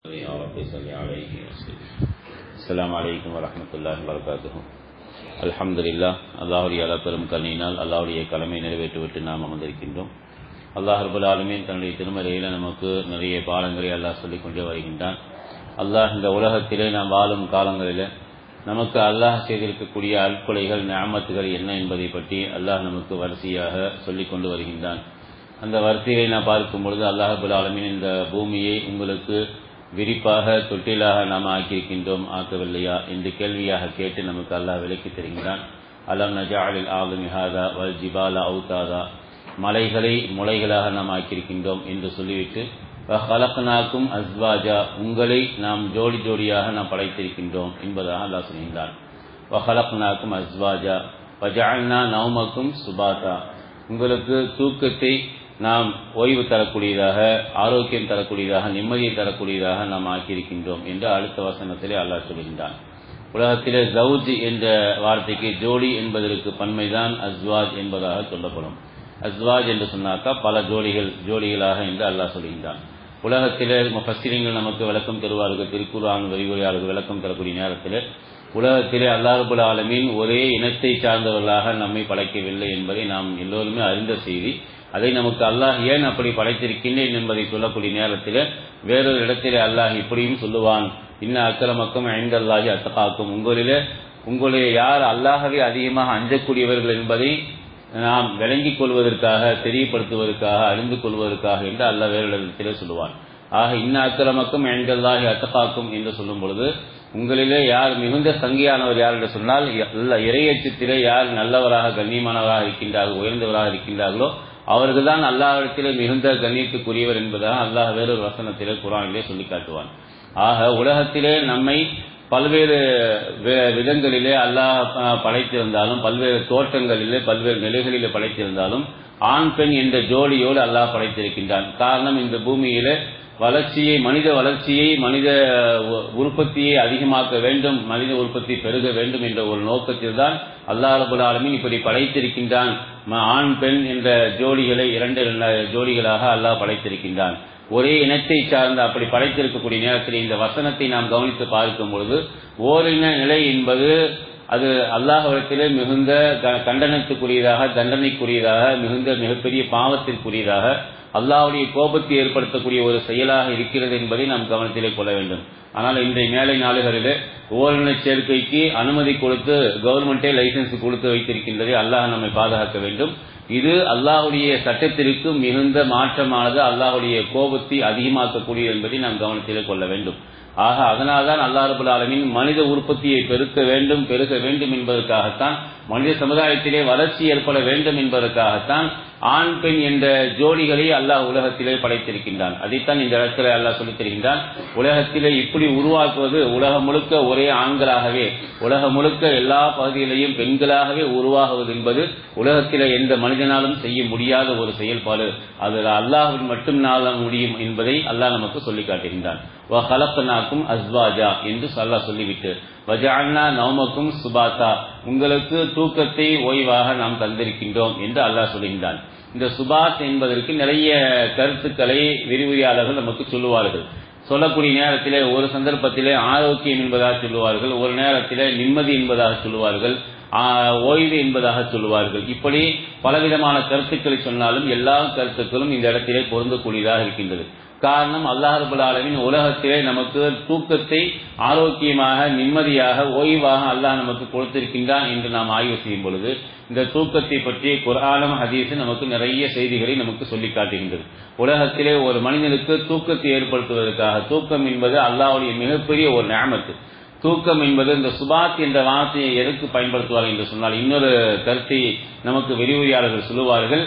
يا رب صل عليه وسلم السلام عليكم ورحمة الله وبركاته அல்ஹம்துலில்லா அல்லாஹுடைய அல்லா பெரும் கருணையினால் அல்லாஹுடைய கடமை நிறைவேற்றிவிட்டு நாம் அமர்ந்திருக்கின்றோம் அல்லாஹ் ரபுல் ஆலமீன் தன்னுடைய திருமலையில் நமக்கு நிறைய பாடங்களை அல்லாஹ் சொல்லிக் கொண்டே வருகின்றான் அல்லாஹ் இந்த உலகத்திலே நாம் வாழும் காலங்களில் நமக்கு அல்லாஹ் செய்திருக்கக்கூடிய அற்கொலைகள் ஞாமத்துகள் என்ன என்பதை பற்றி அல்லாஹ் நமக்கு வரிசையாக சொல்லிக் கொண்டு வருகின்றான் அந்த வரிசையை நான் பார்க்கும் பொழுது அல்லாஹபுல் ஆலமின் இந்த பூமியை உங்களுக்கு விரிப்பாக தொட்டிலாக நாம் ஆக்கியிருக்கின்றோம் ஆக்கவில்லையா என்று கேள்வியாக கேட்டு நமக்கு அல்லாஹ் விலக்கி தருகின்றான் அலம் நஜாலில் ஆலும் ஹாதா வல் ஜிபாலா அவுதாதா மலைகளை முளைகளாக நாம் ஆக்கியிருக்கின்றோம் என்று சொல்லிவிட்டு ஹலக்னாக்கும் அஸ்வாஜா உங்களை நாம் ஜோடி ஜோடியாக நாம் படைத்திருக்கின்றோம் என்பதாக அல்லாஹ் சொல்கின்றான் வஹலக்னாக்கும் அஸ்வாஜா வஜால்னா நவமக்கும் சுபாதா உங்களுக்கு தூக்கத்தை நாம் ஓய்வு தரக்கூடியதாக ஆரோக்கியம் தரக்கூடியதாக நிம்மதியை தரக்கூடியதாக நாம் ஆக்கியிருக்கின்றோம் என்று அடுத்த வசனத்திலே அல்லாஹ் சொல்கின்றான் உலகத்திலே ஜவுஜ் என்ற வார்த்தைக்கு ஜோடி என்பதற்கு பன்மைதான் அஸ்வாஜ் என்பதாக சொல்லப்படும் அஸ்வாஜ் என்று சொன்னாக்கா பல ஜோடிகள் ஜோடிகளாக என்று அல்லாஹ் சொல்கின்றான் உலகத்திலே முஃபஸ்ஸிரிங்கள் நமக்கு விளக்கம் தருவார்கள் திருக்குறான் வரிவுரையாளர்கள் விளக்கம் தரக்கூடிய நேரத்தில் உலகத்திலே அல்லாஹுபுல் ஆலமீன் ஒரே இனத்தை சார்ந்தவர்களாக நம்மை படைக்கவில்லை என்பதை நாம் எல்லோருமே அறிந்த செய்தி அதை நமக்கு அல்லாஹ் ஏன் அப்படி படைத்திருக்கின்றேன் என்பதை சொல்லக்கூடிய நேரத்தில் வேறொரு இடத்திலே அல்லாஹ் இப்படியும் சொல்லுவான் இன்ன அக்கரமக்கம் ஐந்தல்லாஹி அத்தகாக்கும் உங்களிலே உங்களிலே யார் அல்லாஹவே அதிகமாக அஞ்சக்கூடியவர்கள் என்பதை நாம் விளங்கிக் கொள்வதற்காக தெரியப்படுத்துவதற்காக அறிந்து கொள்வதற்காக என்று அல்லாஹ் வேறு இடத்திலே சொல்லுவான் ஆக இன்ன அக்கரமக்கும் எண்கள்லாகி அத்தகாக்கும் என்று சொல்லும் பொழுது உங்களிலே யார் மிகுந்த சங்கியானவர் யார் என்று சொன்னால் இறையச்சத்திலே யார் நல்லவராக கண்ணியமானவராக இருக்கின்றார்கள் உயர்ந்தவராக இருக்கின்றார்களோ அவர்கள்தான் அல்லாஹிடத்திலே மிகுந்த கண்ணியத்துக்குரியவர் என்பதாக அல்லாஹ் வேறொரு வசனத்திலே குரானிலே சொல்லி காட்டுவான் ஆக உலகத்திலே நம்மை பல்வேறு விதங்களிலே அல்லாஹ் படைத்திருந்தாலும் பல்வேறு தோட்டங்களிலே பல்வேறு நிலைகளிலே படைத்திருந்தாலும் ஆண் பெண் என்ற ஜோடியோடு அல்லாஹ் படைத்திருக்கின்றான் காரணம் இந்த பூமியிலே வளர்ச்சியை மனித வளர்ச்சியை மனித உற்பத்தியை அதிகமாக்க வேண்டும் மனித உற்பத்தி பெருக வேண்டும் என்ற ஒரு நோக்கத்தில் தான் அல்லா ரபுல் ஆலமின் இப்படி படைத்திருக்கின்றான் ஆண் பெண் என்ற ஜோடிகளை இரண்டு ஜோடிகளாக அல்லாஹ் படைத்திருக்கின்றான் ஒரே இனத்தை சார்ந்த அப்படி படைத்திருக்கக்கூடிய நேரத்தில் இந்த வசனத்தை நாம் கவனித்து பார்க்கும் பொழுது ஓரின நிலை என்பது அது அல்லாஹிடத்திலே மிகுந்த கண்டனத்துக்குரியதாக தண்டனைக்குரியதாக மிகுந்த மிகப்பெரிய பாவத்திற்குரியதாக அல்லாவுடைய கோபத்தை ஏற்படுத்தக்கூடிய ஒரு செயலாக இருக்கிறது என்பதை நாம் கவனத்திலே கொள்ள வேண்டும் ஆனால் இன்றைய மேலை நாடுகளிலே ஓரின சேர்க்கைக்கு அனுமதி கொடுத்து கவர்மெண்டே லைசன்ஸ் கொடுத்து வைத்திருக்கின்றதை அல்லாஹ் நம்மை பாதுகாக்க வேண்டும் இது அல்லாஹுடைய சட்டத்திற்கு மிகுந்த மாற்றமானது அல்லாஹுடைய கோபத்தை அதிகமாக்கக்கூடியது என்பதை நாம் கவனத்திலே கொள்ள வேண்டும் ஆக அதனால்தான் அல்லா ரபுல் ஆலமின் மனித உற்பத்தியை பெருக்க வேண்டும் பெருக வேண்டும் என்பதற்காகத்தான் மனித சமுதாயத்திலே வளர்ச்சி ஏற்பட வேண்டும் என்பதற்காகத்தான் ஆண் பெண் என்ற ஜோடிகளை அல்லாஹ் உலகத்திலே படைத்திருக்கின்றான் அதைத்தான் இந்த இடத்துல அல்லாஹ் சொல்லித் தருகின்றான் உலகத்திலே இப்படி உருவாக்குவது உலகம் முழுக்க ஒரே ஆண்களாகவே உலகம் முழுக்க எல்லா பகுதியிலையும் பெண்களாகவே உருவாகுவது என்பது உலகத்திலே எந்த மனிதனாலும் செய்ய முடியாத ஒரு செயல்பாடு அது அல்லாஹின் மட்டும் நாள முடியும் என்பதை அல்லாஹ் நமக்கு சொல்லி காட்டுகின்றான் கலப்பனாக்கும் அஸ்வாஜா என்று சொல்லா சொல்லிவிட்டு வஜான்னா நவமக்கும் சுபாத்தா உங்களுக்கு தூக்கத்தை ஓய்வாக நாம் தந்திருக்கின்றோம் என்று அல்லாஹ் சொல்கின்றான் இந்த சுபாத் என்பதற்கு நிறைய கருத்துக்களை விரிவுரையாளர்கள் நமக்கு சொல்லுவார்கள் சொல்லக்கூடிய நேரத்திலே ஒரு சந்தர்ப்பத்திலே ஆரோக்கியம் என்பதாக சொல்லுவார்கள் ஒரு நேரத்திலே நிம்மதி என்பதாக சொல்லுவார்கள் ஓய்வு என்பதாக சொல்லுவார்கள் இப்படி பலவிதமான கருத்துக்களை சொன்னாலும் எல்லா கருத்துக்களும் இந்த இடத்திலே பொருந்தக்கூடியதாக இருக்கின்றது காரணம் அல்லாஹபுல் ஆலமின் உலகத்திலே நமக்கு தூக்கத்தை ஆரோக்கியமாக நிம்மதியாக ஓய்வாக அல்லாஹ் நமக்கு கொடுத்திருக்கின்றான் என்று நாம் ஆய்வு செய்யும் பொழுது இந்த தூக்கத்தை பற்றி குரானம் ஹதீஸ் நமக்கு நிறைய செய்திகளை நமக்கு சொல்லி காட்டுகின்றது உலகத்திலே ஒரு மனிதனுக்கு தூக்கத்தை ஏற்படுத்துவதற்காக தூக்கம் என்பது அல்லாஹுடைய மிகப்பெரிய ஒரு ஞாபகத்து தூக்கம் என்பது இந்த சுபாத் என்ற வார்த்தையை எதற்கு பயன்படுத்துவார்கள் என்று சொன்னால் இன்னொரு கருத்தை நமக்கு விரிவுரையாளர்கள் சொல்லுவார்கள்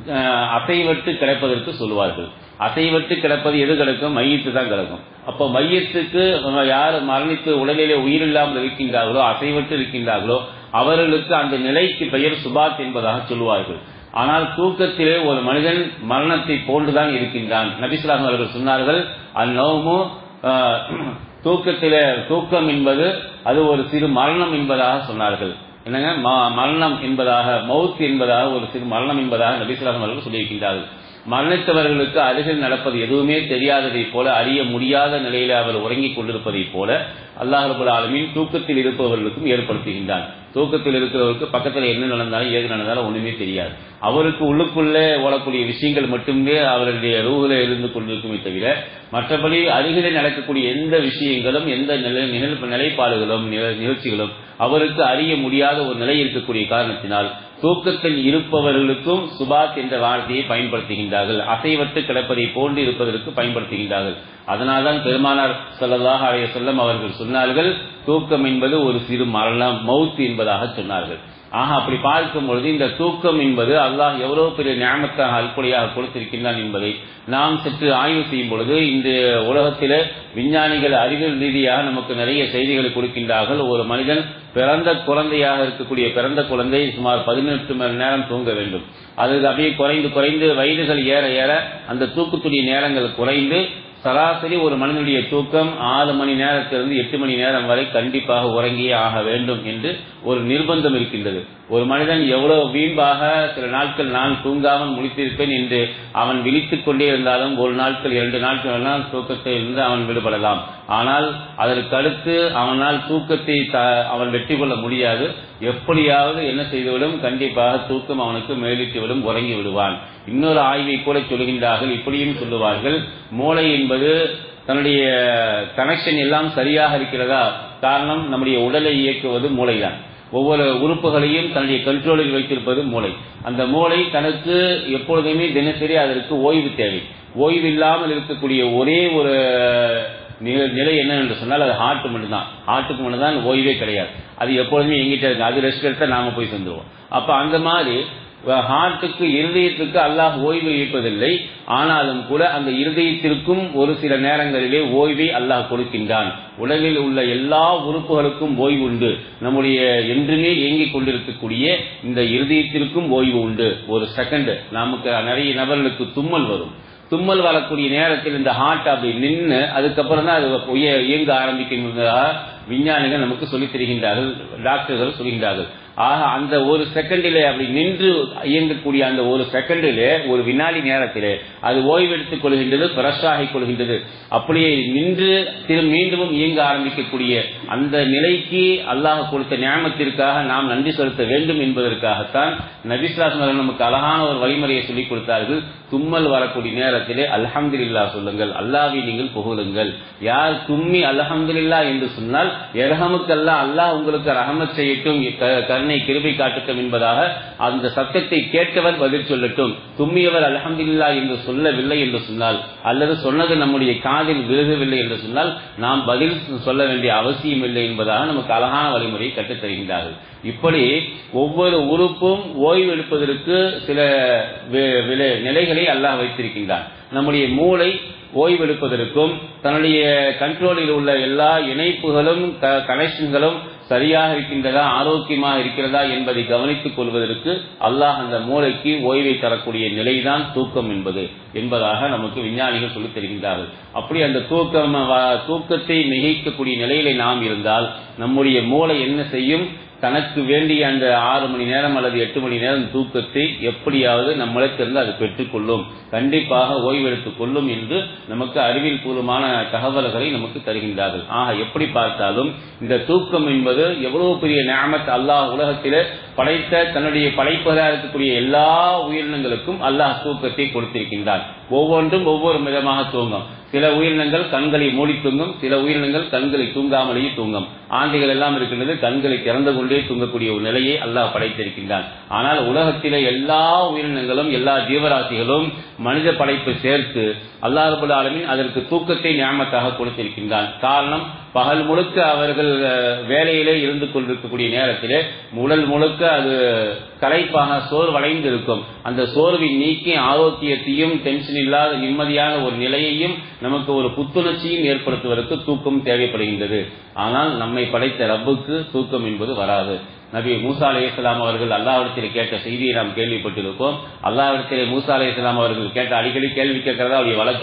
அசைவட்டு கிடைப்பதற்கு சொல்லுவார்கள் அசைவட்டு கிடப்பது எது கிடக்கும் மையத்து தான் கிடக்கும் அப்போ மையத்துக்கு யார் மரணித்து உடலிலே உயிரில்லாமல் இருக்கின்றார்களோ அசைவட்டு இருக்கின்றார்களோ அவர்களுக்கு அந்த நிலைக்கு பெயர் சுபாத் என்பதாக சொல்லுவார்கள் ஆனால் தூக்கத்திலே ஒரு மனிதன் மரணத்தை போன்றுதான் இருக்கின்றான் நபிசுலாம் அவர்கள் சொன்னார்கள் அந்நோமு தூக்கத்திலே தூக்கம் என்பது அது ஒரு சிறு மரணம் என்பதாக சொன்னார்கள் என்னங்க மரணம் என்பதாக மவுத் என்பதாக ஒரு சிறு மரணம் என்பதாக நபிசுலாம் அவர்கள் சொல்லியிருக்கின்றார்கள் மரணித்தவர்களுக்கு அருகில் நடப்பது எதுவுமே தெரியாததைப் போல அறிய முடியாத நிலையில அவர் உறங்கிக் கொண்டிருப்பதைப் போல அல்லாஹ் ரபுல் ஆலமீன் தூக்கத்தில் இருப்பவர்களுக்கும் ஏற்படுத்துகின்றான் தூக்கத்தில் இருக்கிறவருக்கு பக்கத்தில் என்ன நடந்தாலும் ஏது நடந்தாலும் ஒண்ணுமே தெரியாது அவருக்கு உள்ளுக்குள்ளே ஓடக்கூடிய விஷயங்கள் மட்டுமே அவருடைய ரூகில இருந்து கொண்டிருக்குமே தவிர மற்றபடி அருகிலே நடக்கக்கூடிய எந்த விஷயங்களும் எந்த நிலை நிகழ் நிலைப்பாடுகளும் நிக- நிகழ்ச்சிகளும் அவருக்கு அறிய முடியாத ஒரு நிலை இருக்கக்கூடிய காரணத்தினால் தூக்கத்தில் இருப்பவர்களுக்கும் சுபாத் என்ற வார்த்தையை பயன்படுத்துகின்றார்கள் அசைவட்டு கிடப்பதை போன்று இருப்பதற்கு பயன்படுத்துகின்றார்கள் அதனால்தான் பெருமானார் ஸல்லல்லாஹு அலைஹி வஸல்லம் அவர்கள் சொன்னார்கள் தூக்கம் என்பது ஒரு சிறு மரணம் மவுத் என்பதாக சொன்னார்கள் ஆக அப்படி பார்க்கும் பொழுது இந்த தூக்கம் என்பது அல்லாஹ் எவ்வளவு பெரிய ஞானத்தாக அல்பொழியாக கொடுத்திருக்கின்றான் என்பதை நாம் சற்று ஆய்வு செய்யும் பொழுது இந்த உலகத்தில விஞ்ஞானிகள் அறிவியல் ரீதியாக நமக்கு நிறைய செய்திகளை கொடுக்கின்றார்கள் ஒரு மனிதன் பிறந்த குழந்தையாக இருக்கக்கூடிய பிறந்த குழந்தை சுமார் பதினெட்டு மணி நேரம் தூங்க வேண்டும் அது அப்படியே குறைந்து குறைந்து வயதுகள் ஏற ஏற அந்த தூக்கத்துடைய நேரங்கள் குறைந்து சராசரி ஒரு மனிதனுடைய தூக்கம் ஆறு மணி நேரத்திலிருந்து எட்டு மணி நேரம் வரை கண்டிப்பாக உறங்கியே ஆக வேண்டும் என்று ஒரு நிர்பந்தம் இருக்கின்றது ஒரு மனிதன் எவ்வளவு வீம்பாக சில நாட்கள் நான் தூங்காமல் முழித்திருப்பேன் என்று அவன் விழித்துக் கொண்டே இருந்தாலும் ஒரு நாட்கள் இரண்டு நாட்கள் எல்லாம் தூக்கத்தில் இருந்து அவன் விடுபடலாம் ஆனால் அதற்கு அடுத்து அவனால் தூக்கத்தை த- அவன் வெற்றி கொள்ள முடியாது எப்படியாவது என்ன செய்துவிடும் கண்டிப்பாக தூக்கம் அவனுக்கு மேலிட்டு விடும் உறங்கி விடுவான் இன்னொரு ஆய்வை கூட சொல்கின்றார்கள் இப்படியும் சொல்லுவார்கள் மூளை என்பது தன்னுடைய கனெக்ஷன் எல்லாம் சரியாக இருக்கிறதா காரணம் நம்முடைய உடலை இயக்குவது மூளைதான் ஒவ்வொரு உறுப்புகளையும் தன்னுடைய கண்ட்ரோலில் வைத்திருப்பது மூளை அந்த மூளை தனக்கு எப்பொழுதுமே தினசரி அதற்கு ஓய்வு தேவை ஓய்வு இல்லாமல் இருக்கக்கூடிய ஒரே ஒரு நிலை- நிலை என்ன என்று சொன்னால் அது ஹார்ட் மட்டும்தான் ஹார்ட்டுக்கு மட்டும்தான் ஓய்வே கிடையாது அது எப்பொழுதுமே எங்கிட்ட இருக்கு அது ரெஸ்ட் எடுத்தா நாம போய் செஞ்சுருவோம் அப்ப அந்த மாதிரி ஹார்ட்டுக்கு இருதயத்துக்கு அல்லாஹ் ஓய்வு இருப்பதில்லை ஆனாலும் கூட அந்த இருதயத்திற்கும் ஒரு சில நேரங்களிலே ஓய்வை அல்லாஹ் கொடுக்கின்றான் உடலில் உள்ள எல்லா உறுப்புகளுக்கும் ஓய்வு உண்டு நம்முடைய என்றுமே இயங்கிக் கொண்டிருக்கக்கூடிய இந்த இருதயத்திற்கும் ஓய்வு உண்டு ஒரு செகண்ட் நமக்கு நிறைய நபர்களுக்கு தும்மல் வரும் தும்மல் வரக்கூடிய நேரத்தில் இந்த ஹார்ட் அப்படி நின்று அதுக்கப்புறம் தான் அது உய- இயங்க ஆரம்பிக்கின்றதாக விஞ்ஞானிகள் நமக்கு சொல்லித் தருகின்றார்கள் டாக்டர்கள் சொல்கின்றார்கள் ஆக அந்த ஒரு செகண்டிலே அப்படி நின்று இயங்கக்கூடிய அந்த ஒரு செகண்டிலே ஒரு வினாடி நேரத்திலே அது ஓய்வெடுத்துக் கொள்கின்றது ஃப்ரெஷ் ஆகிக் கொள்கின்றது அப்படியே நின்று திரு மீண்டும் இயங்க ஆரம்பிக்கக்கூடிய அந்த நிலைக்கு அல்லாஹ் கொடுத்த ஞானத்திற்காக நாம் நன்றி செலுத்த வேண்டும் என்பதற்காகத்தான் நபிஸ்லாசம் அவர்கள் நமக்கு அழகான ஒரு வழிமுறையை சொல்லிக் கொடுத்தார்கள் தும்மல் வரக்கூடிய நேரத்திலே அல்ஹம்துலில்லா சொல்லுங்கள் அல்லாஹ்வை நீங்கள் புகழுங்கள் யார் தும்மி அல்ஹம்துலில்லா என்று சொன்னால் எரஹமுக்கல்லா அல்லாஹ் உங்களுக்கு ரஹமத் செய்யட்டும் க- கருணை கிருபை காட்டட்டும் என்பதாக அந்த சத்தத்தை கேட்டவர் பதில் சொல்லட்டும் தும்மியவர் அல்ஹம்துலில்லா என்று சொல்லவில்லை என்று சொன்னால் அல்லது சொன்னது நம்முடைய காதில் விழுகவில்லை என்று சொன்னால் நாம் பதில் சொல்ல வேண்டிய அவசியம் இல்லை என்பதாக நமக்கு அழகான வழிமுறையை கற்றுத் தருகின்றார்கள் இப்படி ஒவ்வொரு உறுப்பும் ஓய்வு எடுப்பதற்கு சில வி- விலை- நிலைகளை அல்லாஹ் வைத்திருக்கின்றான் நம்முடைய மூளை ஓய்வெடுப்பதற்கும் தன்னுடைய கண்ட்ரோலில் உள்ள எல்லா இணைப்புகளும் க- கனெக்ஷன்களும் சரியாக இருக்கின்றதா ஆரோக்கியமாக இருக்கிறதா என்பதை கவனித்துக் கொள்வதற்கு அல்லாஹ் அந்த மூளைக்கு ஓய்வை தரக்கூடிய நிலைதான் தூக்கம் என்பது என்பதாக நமக்கு விஞ்ஞானிகள் சொல்லித் தருகின்றார்கள் அப்படி அந்த தூக்கம் வ- தூக்கத்தை மிகைக்கக்கூடிய நிலையிலே நாம் இருந்தால் நம்முடைய மூளை என்ன செய்யும் தனக்கு வேண்டிய அந்த ஆறு மணி நேரம் அல்லது எட்டு மணி நேரம் தூக்கத்தை எப்படியாவது நம்மளிடத்திலிருந்து அது பெற்றுக்கொள்ளும் கண்டிப்பாக ஓய்வெடுத்துக் கொள்ளும் என்று நமக்கு அறிவியல் பூர்வமான தகவல்களை நமக்கு தருகின்றார்கள் ஆக எப்படி பார்த்தாலும் இந்த தூக்கம் என்பது எவ்வளவு பெரிய நியாமத் அல்லாஹ் உலகத்திலே படைத்த தன்னுடைய படைப்பதாக இருக்கக்கூடிய எல்லா உயிரினங்களுக்கும் அல்லாஹ் தூக்கத்தை கொடுத்திருக்கின்றான் ஒவ்வொன்றும் ஒவ்வொரு விதமாக தூங்கும் சில உயிரினங்கள் கண்களை மூடி தூங்கும் சில உயிரினங்கள் கண்களை தூங்காமலேயே தூங்கும் ஆண்டைகள் எல்லாம் இருக்கின்றது கண்களை திறந்து கொண்டே தூங்கக்கூடிய ஒரு நிலையை அல்லாஹ் படைத்திருக்கின்றான் ஆனால் உலகத்திலே எல்லா உயிரினங்களும் எல்லா ஜீவராசிகளும் மனித படைப்பை சேர்த்து அல்லாஹ் ரபுல் ஆலமீன் அதற்கு தூக்கத்தை ஞாபகத்தாக கொடுத்திருக்கின்றான் காரணம் பகல் முழுக்க அவர்கள் அஹ், வேலையிலே இருந்து கொண்டிருக்கக்கூடிய நேரத்திலே உடல் முழுக்க அது களைப்பாக சோர்வடைந்து இருக்கும் அந்த சோர்வை நீக்கி ஆரோக்கியத்தையும் டென்ஷன் இல்லாத நிம்மதியான ஒரு நிலையையும் நமக்கு ஒரு புத்துணர்ச்சியும் ஏற்படுத்துவதற்கு தூக்கம் தேவைப்படுகின்றது ஆனால் நம்மை படைத்த ரப்புக்கு தூக்கம் என்பது வராது நபி மூசா அலைஹிஸ்ஸலாம் அவர்கள் அல்லாஹ்விடத்தில் கேட்ட செய்தியை நாம் கேள்விப்பட்டிருப்போம் அல்லாஹ்விடத்திலே மூசா அலைஹிஸ்ஸலாம் அவர்கள் கேட்ட அடிக்கடி கேள்வி கேட்கிறதா அவருடைய வழக்கம்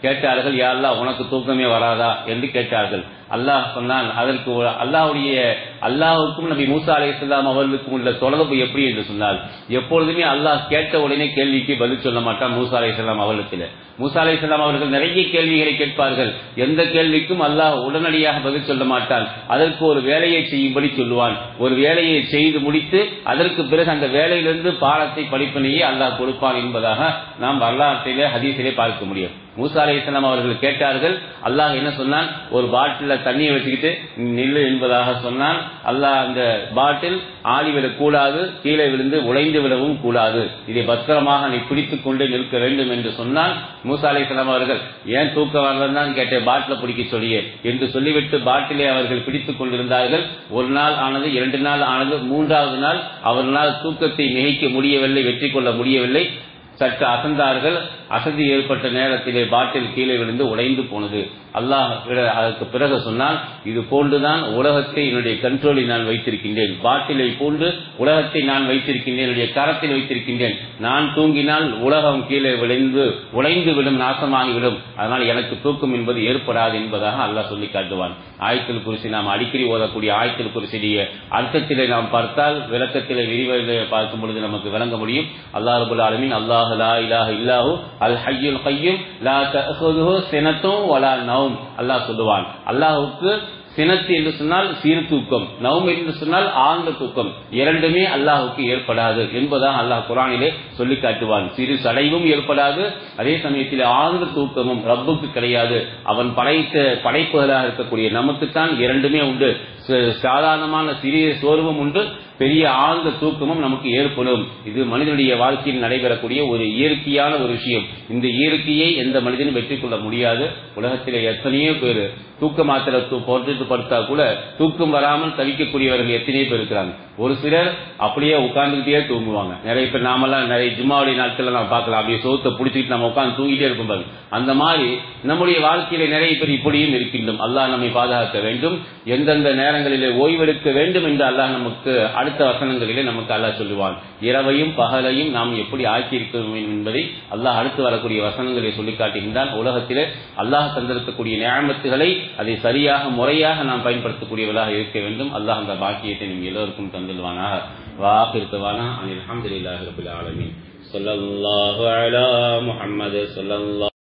கேட்டார்கள் யா அல்லாஹ் உனக்கு தூக்கமே வராதா என்று கேட்டார்கள் அல்லாஹ் சொன்னான் அதற்கு ஒரு- அல்லாஹ்வுடைய அல்லாஹ்வுக்கும் நபி மூசா அலைஹிஸ்ஸலாம் அவர்களுக்கும் உள்ள தொடர்பு எப்படி என்று சொன்னால் எப்பொழுதுமே அல்லாஹ் கேட்ட உடனே கேள்விக்கு பதில் சொல்ல மாட்டான் மூசா அலைஹிஸ்ஸலாம் அவர்களுக்கு மூசா அலைஹிஸ்ஸலாம் அவர்கள் நிறைய கேள்விகளை கேட்பார்கள் எந்த கேள்விக்கும் அல்லாஹ் உடனடியாக பதில் சொல்ல மாட்டான் அதற்கு ஒரு வேலையை செய்யும்படி சொல்லுவான் ஒரு வேலையை செய்து முடித்து அதற்கு பிறகு அந்த வேலையிலிருந்து பாடத்தை படிப்பினையே அல்லாஹ் கொடுப்பான் என்பதாக நாம் வரலாற்றிலே ஹதீஸிலே பார்க்க முடியும் மூசா அலைஹிஸ்ஸலாம் அவர்கள் கேட்டார்கள் அல்லாஹ் என்ன சொன்னான் ஒரு பாட்டில தண்ணியை வச்சுக்கிட்டு நில்லு என்பதாக சொன்னான் அல்லாஹ் அந்த பாட்டில் ஆடி விடக் கூடாது கீழே விழுந்து உடைந்து விடவும் கூடாது இதை பத்திரமாக நீ பிடித்துக் கொண்டு நிற்க வேண்டும் என்று சொன்னால் மூசா அலைஹிஸ்ஸலாம் அவர்கள் ஏன் தூக்கம் வரலன்னு கேட்டேன் பாட்டில பிடிக்க சொல்லியே என்று சொல்லிவிட்டு பாட்டிலே அவர்கள் பிடித்துக் கொண்டிருந்தார்கள் ஒரு நாள் ஆனது இரண்டு நாள் ஆனது மூன்றாவது நாள் அவர்களால் தூக்கத்தை மிகைக்க முடியவில்லை வெற்றி கொள்ள முடியவில்லை சற்று அசந்தார்கள் அசதி ஏற்பட்ட நேரத்திலே பாட்டில் கீழே விழுந்து உடைந்து போனது அல்லாஹ் விட- அதற்கு பிறகு சொன்னால் இது போன்றுதான் உலகத்தை என்னுடைய கண்ட்ரோலில் நான் வைத்திருக்கின்றேன் பாட்டிலை போன்று உலகத்தை நான் வைத்திருக்கின்றேன் என்னுடைய கரத்தில் வைத்திருக்கின்றேன் நான் தூங்கினால் உலகம் கீழே விளைந்து உடைந்து விடும் நாசமாகிவிடும் அதனால் எனக்கு தூக்கம் என்பது ஏற்படாது என்பதாக அல்லாஹ் சொல்லி காட்டுவான் ஆயத்தில் குறிச்சி நாம் அடிக்கடி ஓதக்கூடிய ஆயத்தில் குறிச்சிடைய அர்த்தத்திலே நாம் பார்த்தால் விளக்கத்திலே விரிவிலே பார்க்கும் பொழுது நமக்கு விளங்க முடியும் அல்லாஹ் ரபுல் ஆலமீன் அல்லாஹ் லா இலாஹ இல்லாஹு அல் ஹய்யுல் கய்யும் லா தஅخذஹு சினத்தும் வலா நௌம் அல்லாஹ் சொல்லுவான் அல்லாஹ்வுக்கு சினத்து என்று சொன்னால் சீர் தூக்கம் நவும் என்று சொன்னால் ஆழ்ந்த தூக்கம் இரண்டுமே அல்லாஹுக்கு ஏற்படாது என்பதாக அல்லாஹ் குரானிலே சொல்லி காட்டுவான் சிறு சடைவும் ஏற்படாது அதே சமயத்தில் ஆழ்ந்த தூக்கமும் ரப்புக்கு கிடையாது அவன் படைத்த படைப்புகளாக இருக்கக்கூடிய நமக்குத்தான் இரண்டுமே உண்டு ச- சாதாரணமான சிறிய சோர்வும் உண்டு பெரிய ஆழ்ந்த தூக்கமும் நமக்கு ஏற்படும் இது மனிதனுடைய வாழ்க்கையில் நடைபெறக்கூடிய ஒரு இயற்கையான ஒரு விஷயம் இந்த இயற்கையை எந்த மனிதனும் வெற்றி கொள்ள முடியாது உலகத்திலே எத்தனையோ பேர் தூக்க மாத்திரை தூ- போட்டுட்டு படுத்தா கூட தூக்கம் வராமல் தவிக்கக்கூடியவர்கள் எத்தனையோ பேர் இருக்கிறாங்க ஒரு சிலர் அப்படியே உட்கார்ந்துகிட்டே தூங்குவாங்க நிறைய பேர் நாமெல்லாம் நிறைய ஜும்மாவுடைய நாட்கள்ல நம்ம பார்க்கலாம் அப்படியே சோத்தை பிடிச்சிட்டு நம்ம உட்கார்ந்து தூங்கிட்டே இருக்கும் பாருங்க அந்த மாதிரி நம்முடைய வாழ்க்கையில நிறைய பேர் இப்படியும் இருக்கின்றோம் அல்லாஹ் நம்மை பாதுகாக்க வேண்டும் எந்தெந்த நேரங்களிலே ஓய்வெடுக்க வேண்டும் என்று அல்லாஹ் நமக்கு அடுத்த வசனங்களிலே நமக்கு அல்லாஹ் சொல்லுவான் இரவையும் பகலையும் நாம் எப்படி ஆக்கியிருக்கிறோம் என்பதை அல்லாஹ் அடுத்து வரக்கூடிய வசனங்களை சொல்லி காட்டுகின்றான் உலகத்திலே அல்லாஹ் தந்திருக்கக்கூடிய நியாமத்துகளை அதை சரியாக முறையாக நாம் பயன்படுத்தக்கூடியவர்களாக இருக்க வேண்டும் அல்லாஹ் அந்த பாக்கியத்தை நம் எல்லோருக்கும் தந்துள்வானாக வாக்கிருத்தவானா அனில் அஹமதுல்லாஹி ரபில் ஆலமீன் ஸல்லல்லாஹு அலா முஹம்மது ஸல்லல்லாஹு